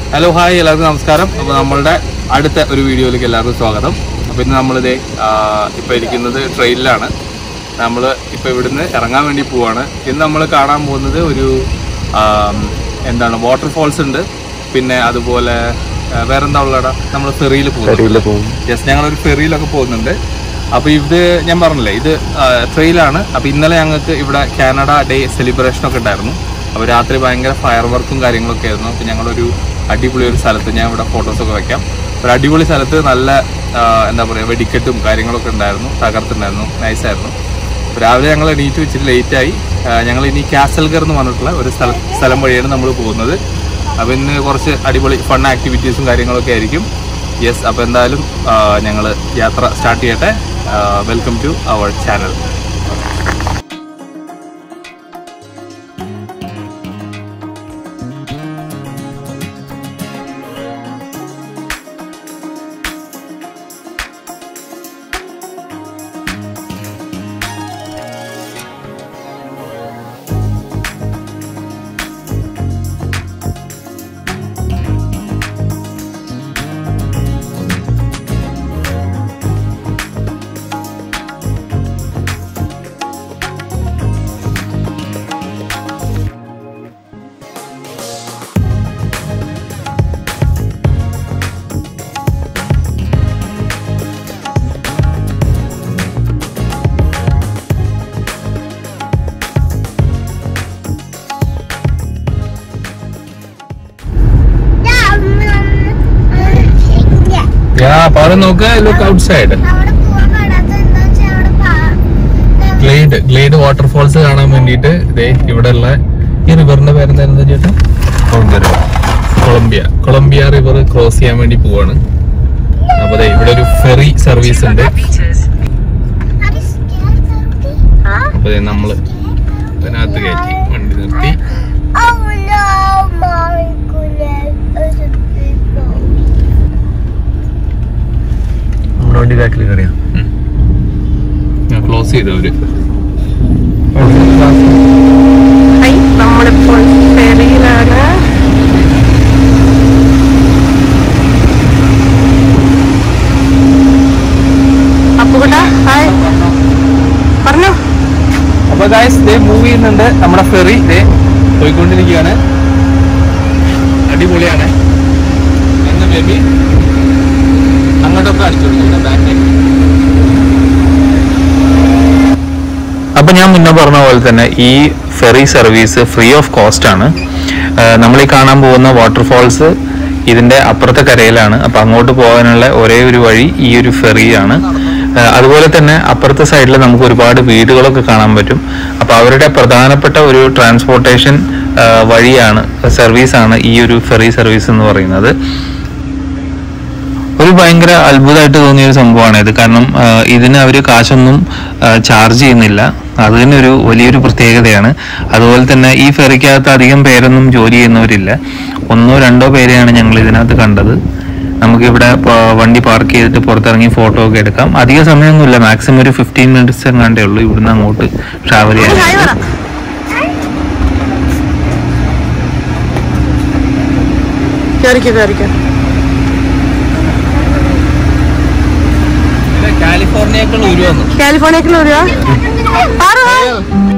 Hello hi എല്ലാവർക്കും നമസ്കാരം അപ്പോൾ നമ്മളുടെ അടുത്ത ഒരു വീഡിയോയിലേക്ക് എല്ലാവർക്കും സ്വാഗതം അപ്പോൾ ഇന്ന് നമ്മളിത് ഇപ്പോൾ ഇരിക്കുന്നത് ട്രെയിനിലാണ് നമ്മൾ ഇപ്പോൾ ഇവിടുന്ന് ഇറങ്ങാൻ വേണ്ടി പോവാണ് ഇന്ന് നമ്മൾ കാണാൻ പോകുന്നത് ഒരു ആം, എന്താണ് വാട്ടർഫോൾസ് ഉണ്ട് പിന്നെ അതുപോലെ ആ, വേറെന്താ ഉള്ളടാ നമ്മൾ ഫെറിയിൽ പോകും യെസ് ഞങ്ങളൊരു ഫെറിയിലൊക്കെ പോകുന്നുണ്ട് അപ്പോൾ ഇത് ഞാൻ പറഞ്ഞില്ലേ ഇത് ട്രെയിലാണ് അപ്പോൾ ഇന്നലെ ഞങ്ങൾക്ക് ഇവിടെ കാനഡ ഡേ സെലിബ്രേഷൻ ഒക്കെ ഉണ്ടായിരുന്നു അപ്പോൾ രാത്രി ഭയങ്കര ഫയർ വർക്കും കാര്യങ്ങളൊക്കെ ആയിരുന്നു അപ്പോൾ ഞങ്ങളൊരു അടിപൊളി ഒരു സ്ഥലത്ത് ഞാൻ ഇവിടെ ഫോട്ടോസൊക്കെ വെക്കാം ഒരു അടിപൊളി സ്ഥലത്ത് നല്ല ആ, എന്താ പറയുക വെടിക്കെട്ടും കാര്യങ്ങളൊക്കെ ഉണ്ടായിരുന്നു തകർത്തുണ്ടായിരുന്നു നൈസായിരുന്നു അപ്പോൾ രാവിലെ ഞങ്ങൾ എണീറ്റ് വെച്ചിട്ട് ലേറ്റായി ഞങ്ങൾ ഇനി കാസൽഗർ എന്ന് പറഞ്ഞിട്ടുള്ള ഒരു സ്ഥലം സ്ഥലം വഴിയാണ് നമ്മൾ പോകുന്നത് അപ്പോൾ ഇന്ന് കുറച്ച് അടിപൊളി ഫൺ ആക്ടിവിറ്റീസും കാര്യങ്ങളൊക്കെ ആയിരിക്കും യെസ് അപ്പോൾ എന്തായാലും ഞങ്ങൾ യാത്ര സ്റ്റാർട്ട് ചെയ്യട്ടെ വെൽക്കം ടു അവർ ചാനൽ യാ പാറ നോക്ക് ലുക്ക് ഔട്ട് സൈഡ് അവിടെ പോവാൻ പാടാത്ത എന്താ വെച്ചാ അവിടെ പാ- ഗ്ലേഡ് ഗ്ലേഡ് വാട്ടർഫോൾസ് കാണാൻ വേണ്ടിയിട്ട് ഇതേ ഇവിടെ ഉള്ള ഈ റിവറിന്റെ പേരെന്തായിരുന്നു ചേട്ടാ കൊളംബിയ കൊളംബിയ റിവർ ക്രോസ് ചെയ്യാൻ വേണ്ടി പോവാണ് അപ്പൊ ദേ ഇവിടെ ഒരു ഫെറി സർവീസ് ഉണ്ട് അത് scared ആക്കി. അപ്പൊ ദേ നമ്മള് അതിനകത്ത് കയറ്റി വണ്ടി നിർത്തി Oh no, my goodness. There's a big boat. നമ്മുടെ വണ്ടി ബാക്കിൽ കയറിയാ ഞാൻ ക്ലോസ് ചെയ്തു അവര് ഹൈ നമ്മളിപ്പോൾ ഫെറിയിലാണ് അപ്പുകുട്ടാ ഹായ് പറഞ്ഞോ അപ്പൊ ഗായ്സ് ദേ മൂവ് ചെയ്യുന്നുണ്ട് നമ്മുടെ ഫെറി ദേ പോയിക്കൊണ്ടിരിക്കുകയാണ് അടിപൊളിയാണ് എന്ന് ബേബി അങ്ങോട്ടൊക്കെ അടിച്ചു കൊടുക്കുന്നു ബാക്കിലേക്ക് അപ്പൊ ഞാൻ മുന്നേ പറഞ്ഞ പോലെ തന്നെ ഈ ferry service free of cost ആണ് നമ്മൾ ഈ കാണാൻ പോകുന്ന വാട്ടർഫോൾസ് ഇതിന്റെ അപ്പുറത്തെ കരയിലാണ് അപ്പൊ അങ്ങോട്ട് പോകാനുള്ള ഒരേ ഒരു വഴി ഈ ഒരു ഫെറിയാണ് ആഹ് അതുപോലെ തന്നെ അപ്പുറത്തെ സൈഡിൽ നമുക്ക് ഒരുപാട് വീടുകളൊക്കെ കാണാൻ പറ്റും അപ്പൊ അവരുടെ പ്രധാനപ്പെട്ട ഒരു ട്രാൻസ്പോർട്ടേഷൻ വഴിയാണ് സർവീസാണ് ഈ ഒരു ഫെറി സർവീസ് എന്ന് പറയുന്നത് ഒരു ഭയങ്കര അത്ഭുതമായിട്ട് തോന്നിയ ഒരു സംഭവമാണ് ഇത് കാരണം ആ, ഇതിന് അവർ കാശൊന്നും ചാർജ് ചെയ്യുന്നില്ല അത് തന്നെ ഒരു വലിയൊരു പ്രത്യേകതയാണ് അതുപോലെ തന്നെ ഈ ഫെറിക്കകത്ത് അധികം പേരൊന്നും ജോലി ചെയ്യുന്നവരില്ല ഒന്നോ രണ്ടോ പേരെയാണ് ഞങ്ങൾ ഇതിനകത്ത് കണ്ടത് നമുക്കിവിടെ പ- വണ്ടി പാർക്ക് ചെയ്തിട്ട് പുറത്തിറങ്ങി ഫോട്ടോ ഒക്കെ എടുക്കാം അധിക സമയമൊന്നുമില്ല മാക്സിമം ഒരു ഫിഫ്റ്റീൻ മിനിറ്റ്സ് എങ്ങാണ്ടേ ഉള്ളൂ ഇവിടുന്ന് അങ്ങോട്ട് ട്രാവൽ ചെയ്യാൻ ഹായ് പറ കയറിക്കോ കയറിക്കോ കാലിഫോർണിയക്കുള്ള ഉരുവന്നു കാലിഫോർണിയക്കുള്ള ഒരു ആറ് ഹായ്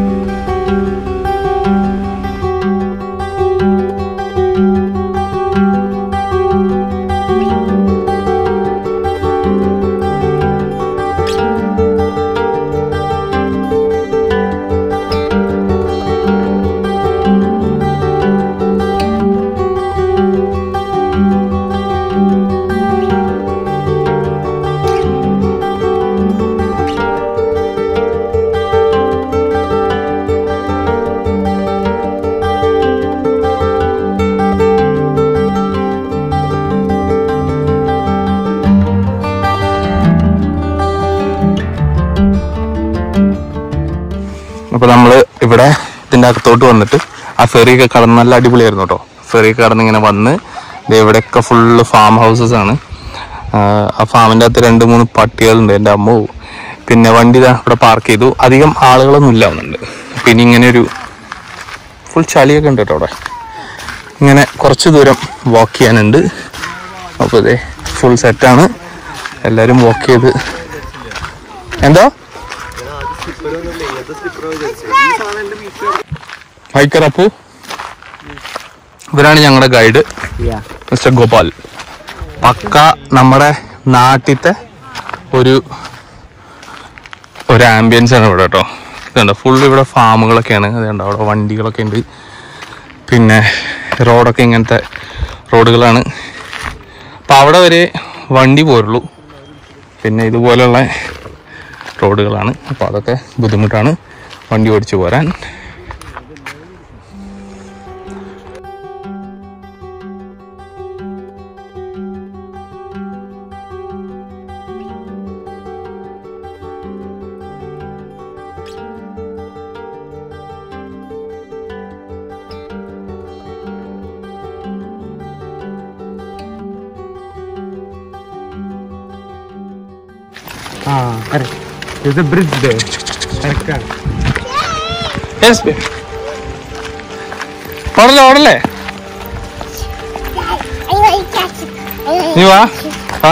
അപ്പൊ നമ്മള് ഇവിടെ ഇതിന്റെ അകത്തോട്ട് വന്നിട്ട് ആ ഫെറിയൊക്കെ കടന്ന് നല്ല അടിപൊളിയായിരുന്നു കേട്ടോ ഫെറി കടന്ന് ഇങ്ങനെ വന്ന് ദേ ഇവിടെയൊക്കെ ഫുള്ള് ഫാം ഹൗസസ് ആണ് ആ, ആ ഫാമിന്റെ അകത്ത് രണ്ട് മൂന്ന് പട്ടികളുണ്ട് എൻ്റെ അമ്മ പിന്നെ വണ്ടി ദാ ഇവിടെ പാർക്ക് ചെയ്തു അധികം ആളുകളൊന്നും ഇല്ല ഒന്നുണ്ട് പിന്നെ ഇങ്ങനെ ഒരു ഫുൾ ചളിയൊക്കെ ഉണ്ട് കേട്ടോ അവിടെ ഇങ്ങനെ കുറച്ച് ദൂരം വാക്ക് ചെയ്യാനുണ്ട് അപ്പോൾ ഇതേ ഫുൾ സെറ്റാണ് എല്ലാവരും വാക്ക് ചെയ്ത് എന്തോ ഹൈക്കർ അപ്പു ഇവരാണ് ഞങ്ങളുടെ ഗൈഡ് മിസ്റ്റർ ഗോപാൽ പക്ക നമ്മുടെ നാട്ടിലത്തെ ഒരു ഒരു ആംബിയൻസ് ആണ് ഇവിടെ കേട്ടോ ഇതുണ്ട് ഫുൾ ഇവിടെ ഫാമുകളൊക്കെയാണ് അതുകൊണ്ട് അവിടെ വണ്ടികളൊക്കെ ഉണ്ട് പിന്നെ റോഡൊക്കെ ഇങ്ങനത്തെ റോഡുകളാണ് അപ്പം അവിടെ വരെ വണ്ടി പോരുള്ളൂ പിന്നെ ഇതുപോലെയുള്ള റോഡുകളാണ് അപ്പോൾ അതൊക്കെ ബുദ്ധിമുട്ടാണ് വണ്ടി ഓടിച്ചു പോരാൻ There's a bridge there. Correct. Yes ഓടല്ലേ ഓടല്ലേ I like that. I like നീ വാ വാ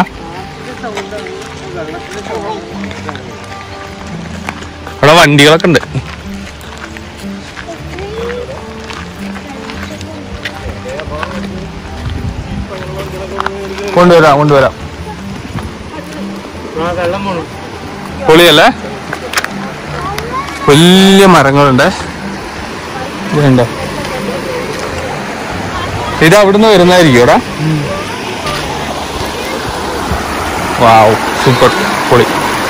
അവിടെ വണ്ടികളൊക്കെ ഉണ്ട് കൊണ്ടുവരാം കൊണ്ടുവരാം പൊളിയല്ലേ വലിയ മരങ്ങളുണ്ട് ഇതുണ്ടോ ഇത് അവിടുന്ന് വരുന്നതായിരിക്കും ഇവിടെ വാവ് സൂപ്പർ പൊളി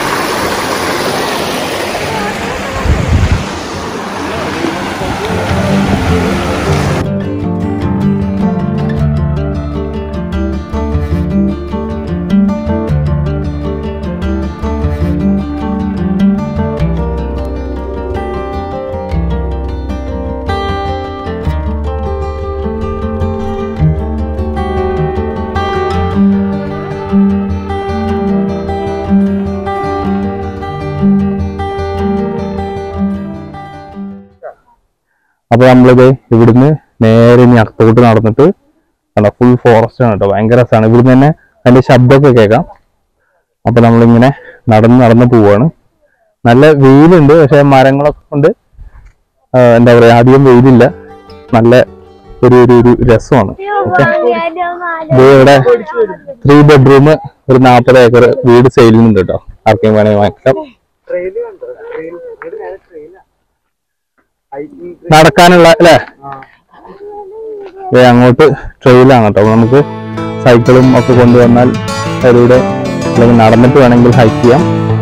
അപ്പൊ നമ്മളിത് ഇവിടുന്ന് നേരെ ഇനി അക്കത്തോട്ട് നടന്നിട്ട് കണ്ടോ ഫുൾ ഫോറസ്റ്റ് ആണ് കേട്ടോ ഭയങ്കര രസമാണ് ഇവിടുന്ന് തന്നെ അതിന്റെ ശബ്ദമൊക്കെ കേൾക്കാം അപ്പൊ നമ്മളിങ്ങനെ നടന്ന് നടന്ന് പോവാണ് നല്ല വെയിലുണ്ട് പക്ഷെ മരങ്ങളൊക്കെ കൊണ്ട് ആ, എന്താ പറയാ അധികം വെയിലില്ല നല്ല ഒരു ഒരു ഒരു രസമാണ് ഓക്കെ ഇവിടെ ത്രീ ബെഡ്റൂം ഒരു നാൽപ്പത് ഏക്കർ വീട് സെയിലുന്നുണ്ട് കേട്ടോ ആർക്കെങ്കിലും വേണമെങ്കിൽ വാങ്ങിക്കാം നടക്കാനുള്ള അല്ലേ ദേ അങ്ങോട്ട് ട്രെയിലാണ് കേട്ടോ അപ്പൊ നമുക്ക് സൈക്കിളും ഒക്കെ കൊണ്ടുവന്നാൽ അതിലൂടെ അല്ലെങ്കിൽ നടന്നിട്ട് വേണമെങ്കിൽ ഹൈക്ക് ചെയ്യാം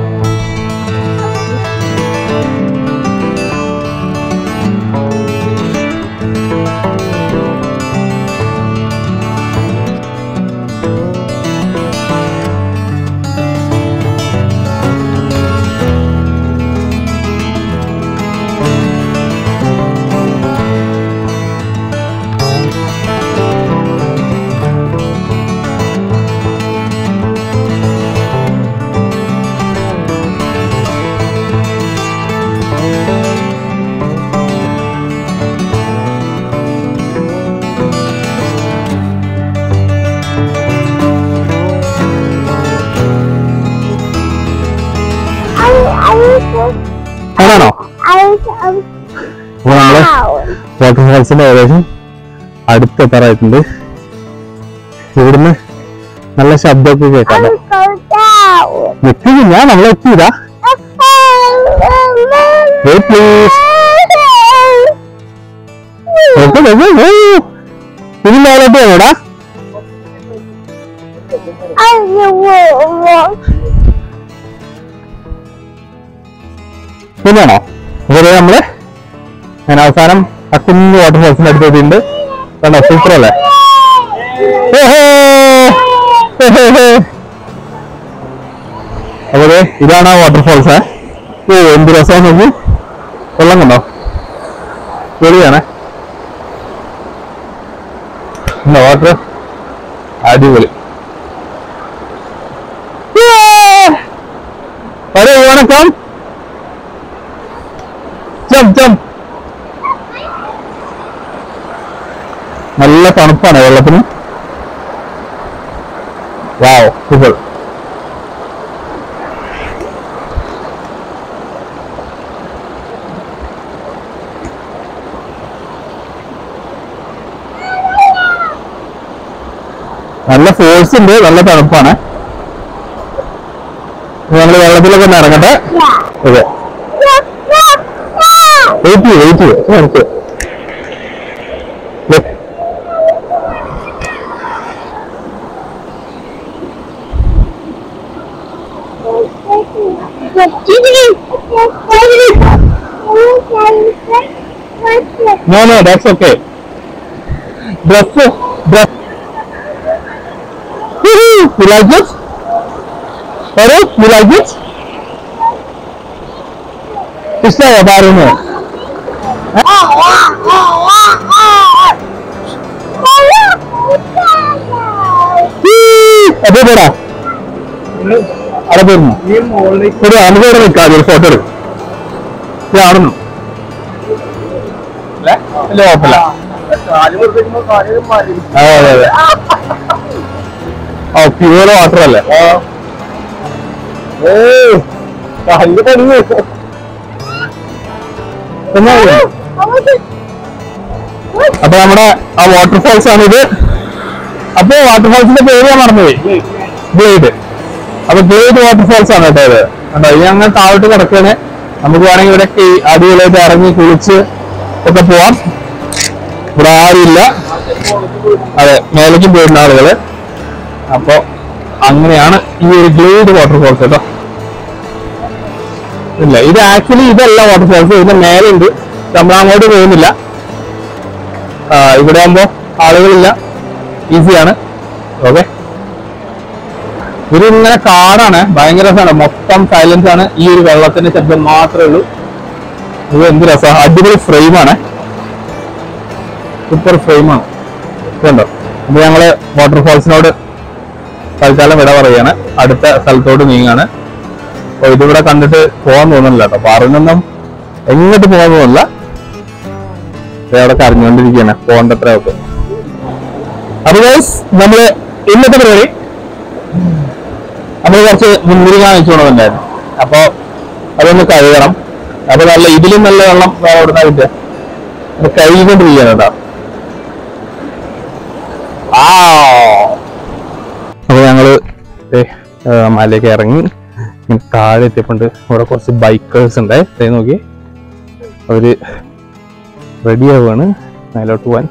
ആണോ അപ്പൊ നമ്മള് വാട്ടർഫാൾസിന്റെ ഏകദേശം അടുത്തെത്താറായിട്ടുണ്ട് ഇവിടുന്ന് നല്ല ശബ്ദമൊക്കെ കേൾക്കാം എത്തിയില്ല ഞാൻ നമ്മളെ എത്തിയതാ Wait, please. ഇത് മേലോട്ട് വേണോടാ പിന്നെയാണോ അതുപോലെ നമ്മള് ഞാൻ അവസാനം ആ കുഞ്ഞു വാട്ടർഫാൾസിന്റെ അടുത്ത് എത്തിയിട്ടുണ്ട് കണ്ടോ സൂപ്പർ അല്ലേ അതുപോലെ ഇതാണ് ആ വാട്ടർഫാൾസ് ഓ എന്ത് രസമാണ് നോക്കി വെള്ളം കണ്ടോ വെളിയാണേ വാട്ടർ അടിപൊളി അരെ വണക്കം jump jump നല്ല തണുപ്പാണ് വെള്ളത്തിന് വാവ് സൂപ്പർ നല്ല ഫോഴ്സ് ഉണ്ട് നല്ല തണുപ്പാണ് നമ്മൾ വെള്ളത്തിലൊക്കെ ഒന്ന് ഇറങ്ങട്ടെ അതെ വെയിറ്റ് ചെയ്യ് വെയിറ്റ് ചെയ്യ് നമുക്ക് No, no, that's okay. Dress, dress. Woohoo! You like it? Sorry, you like it? ഇഷ്ടമായോ പാറുന്നു അതെ പോടാ അവിടെ പോയിരുന്നു ഈ മുകളിലേക്ക് ഒരു നമുക്ക് ഇവിടെ നിൽക്കാം ഒരു ഫോട്ടോ എടുക്കും കാണുന്നു ഇല്ല കുഴപ്പമില്ല കാല് വെറുതെ കാല് മാറി അതെ അതെ അതെ ഓ പ്യൂർ വാട്ടർ അല്ലേ ഏയ് കാലിന് പണി എന്നാ അപ്പൊ നമ്മുടെ ആ വാട്ടർഫാൾസ് ആണ് ഇത് അപ്പൊ വാട്ടർഫാൾസിന്റെ പേര് ഞാൻ മറന്നുപോയി ഗ്ലേഡ് അപ്പൊ ഗ്ലേഡ് വാട്ടർഫാൾസ് ആണ് കേട്ടോ ഇത് കണ്ടോ ഇത് അങ്ങനെ താഴോട്ട് കിടക്കാണ് നമുക്ക് വേണമെങ്കിൽ ഇവിടെ ഈ അടിയിലേക്ക് ഇറങ്ങി കുളിച്ച് ഒക്കെ പോവാം ഇവിടെ ആരുമില്ല അതെ മേലേക്കും പോയിരുന്ന ആളുകള് അപ്പൊ അങ്ങനെയാണ് ഈ ഒരു ഗ്ലേഡ് വാട്ടർഫാൾസ് കേട്ടോ ഇല്ല ഇത് ആക്ച്വലി ഇതല്ല വാട്ടർഫാൾസ് ഇതിന്റെ മേലുണ്ട് നമ്മൾ അങ്ങോട്ട് പോകുന്നില്ല ആ, ഇവിടെ ആകുമ്പോ ആളുകളില്ല ഈസിയാണ് ഓക്കെ ഇങ്ങനെ കാടാണ് ഭയങ്കര രസമാണ് മൊത്തം സൈലൻസ് ആണ് ഈ ഒരു വെള്ളത്തിന്റെ ശബ്ദം മാത്രമേ ഉള്ളൂ ഇത് എന്ത് രസമാണ് അടിപൊളി ഫ്രെയിമാണ് സൂപ്പർ ഫ്രെയിമാണ് ഇതുണ്ടോ അപ്പൊ ഞങ്ങള് വാട്ടർഫാൾസിനോട് തൽക്കാലം വിട പറയാണ് അടുത്ത സ്ഥലത്തോട്ട് നീങ്ങാണ് അപ്പൊ ഇതിവിടെ കണ്ടിട്ട് പോകാൻ തോന്നുന്നില്ല കേട്ടോ പറഞ്ഞൊന്നും എങ്ങോട്ട് പോകാൻ തോന്നില്ല ദേ അവിടെ കരഞ്ഞുകൊണ്ടിരിക്കുകയാണ് പോകണ്ടത്ര ഒക്കെ അപ്പൊ guys, നമ്മള് ഇന്നത്തെ പരിപാടി നമ്മൾ കുറച്ച് മുന്തിരിങ്ങ വെച്ചുകൊണ്ടുണ്ടായിരുന്നു അപ്പൊ അതൊന്ന് കഴുകണം അപ്പൊ നല്ല ഇതിലും നല്ല വെള്ളം വേറെ എവിടെ നിന്നാ കിട്ടുക അത് കഴുകിക്കൊണ്ടിരിക്കുകയാണ് കേട്ടോ ആ അപ്പൊ ഞങ്ങള് ദേ, ആ, മലയൊക്കെ ഇറങ്ങി ഇനി താഴെ എത്തിയപ്പോണ്ട് ഇവിടെ കുറച്ച് ബൈക്കേഴ്സ് ഉണ്ട് ദേ നോക്കി അവര് റെഡി ആവുകയാണ് മേലോട്ട് പോവാൻ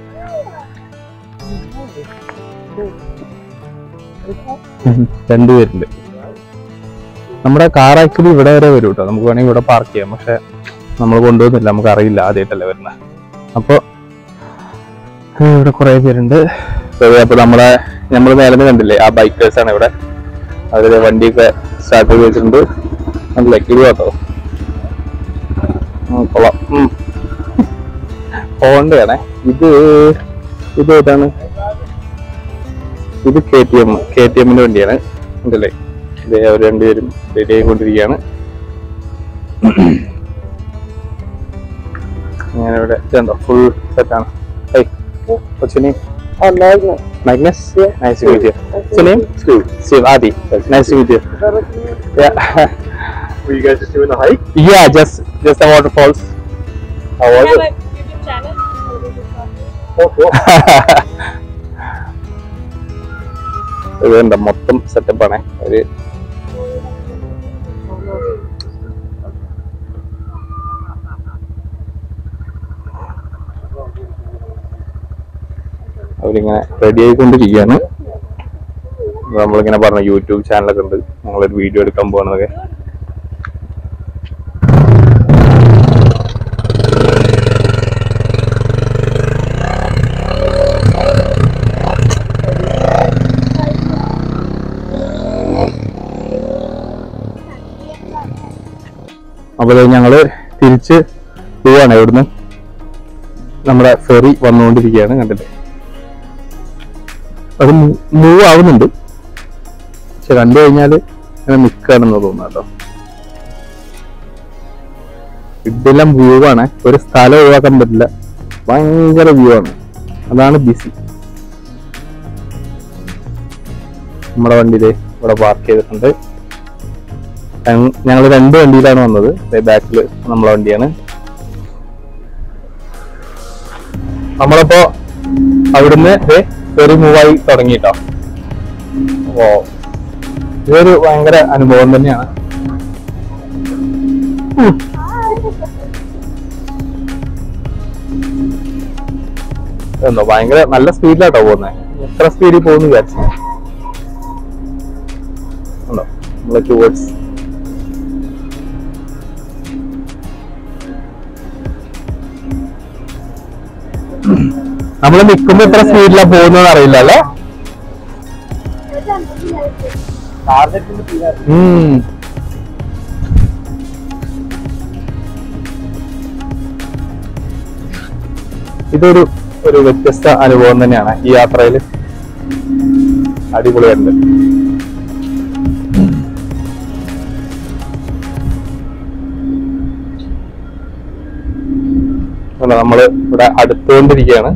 ഉം, രണ്ടുപേരുണ്ട് നമ്മുടെ കാർ ആക്ച്വലി ഇവിടെ വരെ വരും കേട്ടോ നമുക്ക് വേണമെങ്കിൽ ഇവിടെ പാർക്ക് ചെയ്യാം പക്ഷെ നമ്മൾ കൊണ്ടുവന്നില്ല നമുക്ക് അറിയില്ല ആദ്യമായിട്ടല്ലേ വരുന്നത് അപ്പൊ ഏഹ്, ഇവിടെ കുറെ പേരുണ്ട് അതെ, അപ്പൊ നമ്മളെ നമ്മൾ നേരം കണ്ടില്ലേ ആ ബൈക്കേഴ്സ് ആണ് ഇവിടെ അവര് വണ്ടിയൊക്കെ സ്റ്റാർട്ട് ചെയ്ത് വെച്ചിട്ടുണ്ട് നല്ല ലക്കിടി കേട്ടോ ഉം, കൊള്ളാം ഹോണ്ടയാണേ ഇത് ഇത് ഏതാണ് ഇത് K T M K T എമ്മിന്റെ വണ്ടിയാണ് ഉണ്ടല്ലേ ഇതേ അവർ രണ്ടുപേരും റെഡി ആയിക്കൊണ്ടിരിക്കുകയാണ് അങ്ങനെ ഇവിടെ ഇതുണ്ടോ ഫുൾ സെറ്റാണ് hi what's your name? Magnus? Nice to meet you. What's your name? Steve. Steve, Adi. Nice to meet you. Yeah. Were you guys just doing the hike? yeah, just just the waterfalls. How was it? Oh, cool. ഇതുണ്ട് മൊത്തം setup ആണ് ഒരു അവരിങ്ങനെ ready ആയിക്കൊണ്ടിരിക്കുകയാണ് നമ്മളിങ്ങനെ പറഞ്ഞു YouTube ചാനലൊക്കെ ഉണ്ട് ഞങ്ങളൊരു വീഡിയോ എടുക്കാൻ പോകുന്നതൊക്കെ അപ്പോൾ ദേ ഞങ്ങള് തിരിച്ച് പോവാണ് ഇവിടുന്ന് നമ്മുടെ ഫെറി വന്നുകൊണ്ടിരിക്കുകയാണ് കണ്ടില്ലേ അത് മൂവ് ആവുന്നുണ്ട് പക്ഷെ കണ്ടു കഴിഞ്ഞാല് ഇങ്ങനെ നിൽക്കുകയാണെന്ന് തോന്നുന്നു കേട്ടോ ഇതെല്ലാം വ്യൂ ആണ് ഒരു സ്ഥലം ഒഴിവാക്കാൻ പറ്റില്ല ഭയങ്കര വ്യൂ ആണ് അതാണ് ബിസി നമ്മുടെ വണ്ടി ദേ ഇവിടെ പാർക്ക് ചെയ്തിട്ടുണ്ട് ഞങ്ങൾ രണ്ട് വണ്ടിയിലാണ് വന്നത് ബാക്കിൽ നമ്മളെ വണ്ടിയാണ് നമ്മളപ്പോ അവിടുന്ന് ദേ ഫെറി മൂവായി തുടങ്ങിട്ടോ ഓ ഇതൊരു ഭയങ്കര അനുഭവം തന്നെയാണ് ഉം. എന്തോ ഭയങ്കര നല്ല സ്പീഡിലാട്ടോ പോകുന്നത് എത്ര സ്പീഡിൽ പോകുന്നു വിചാരിച്ചു ഉണ്ടോ നമ്മള് ടുവേർഡ്സ് നമ്മൾ നിൽക്കുമ്പോ എത്ര സ്പീഡിലാ പോകുന്നത് അറിയില്ല അല്ലേ ഉം. ഇതൊരു ഒരു വ്യത്യസ്ത അനുഭവം തന്നെയാണ് ഈ യാത്രയിൽ അടിപൊളിയായിട്ടുണ്ട് അല്ല നമ്മള് ഇവിടെ അടുത്തുകൊണ്ടിരിക്കുകയാണ്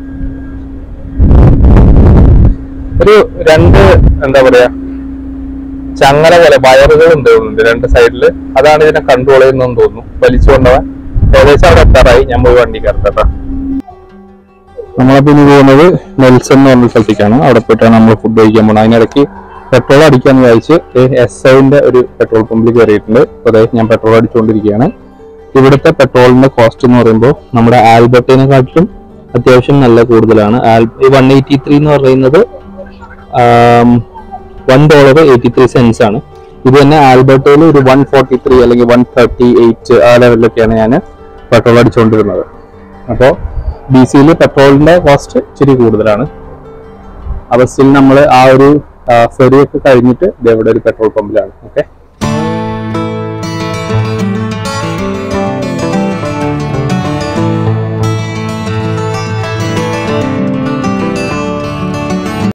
ഒരു രണ്ട് എന്താ പറയാ ചങ്ങല പോലെ വയറുകൾ ഉണ്ട് തോന്നുന്നുണ്ട് രണ്ട് സൈഡില് അതാണ് ഇതിനെ കൺട്രോൾ ചെയ്യുന്നതെന്ന് തോന്നുന്നു വലിച്ചു കൊണ്ടുപോകാൻ ഏകദേശം അവിടെ എത്താറായി ഞാൻ പോയി വണ്ടി കയറട്ടെ നമ്മളപ്പോ ഇനി പോകുന്നത് നെൽസൺ എന്ന് പറഞ്ഞ സ്ഥലത്തേക്കാണ് അവിടെ പോയിട്ടാണ് നമ്മൾ ഫുഡ് കഴിക്കാൻ പോകുന്നത് അതിനിടയ്ക്ക് പെട്രോൾ അടിക്കാന്ന് വിചാരിച്ച് എസ് ഐന്റെ ഒരു പെട്രോൾ പമ്പിൽ കയറിയിട്ടുണ്ട് അപ്പോൾ അതായത് ഞാൻ പെട്രോൾ അടിച്ചുകൊണ്ടിരിക്കുകയാണ് ഇവിടുത്തെ പെട്രോളിന്റെ കോസ്റ്റ് എന്ന് പറയുമ്പോൾ നമ്മുടെ ആൽബർട്ടിനെക്കാട്ടിലും അത്യാവശ്യം നല്ല കൂടുതലാണ് വൺ എയ്റ്റി ത്രീ എന്ന് പറയുന്നത് one dollar eighty three cents ആണ് ഇത് തന്നെ ആൽബർട്ടയിൽ ഒരു വൺ ഫോർട്ടി ത്രീ അല്ലെങ്കിൽ വൺ തേർട്ടി എയ്റ്റ് ആ ലെവലിലൊക്കെയാണ് ഞാൻ പെട്രോൾ അടിച്ചുകൊണ്ടിരുന്നത് അപ്പോൾ ബി സിയിൽ പെട്രോളിന്റെ കോസ്റ്റ് ഇച്ചിരി കൂടുതലാണ് അപ്പോൾ സ്റ്റിൽ നമ്മൾ ആ ഒരു ഫെറിയൊക്കെ കഴിഞ്ഞിട്ട് ദേ ഇവിടെ ഒരു പെട്രോൾ പമ്പിലാണ് ഓക്കെ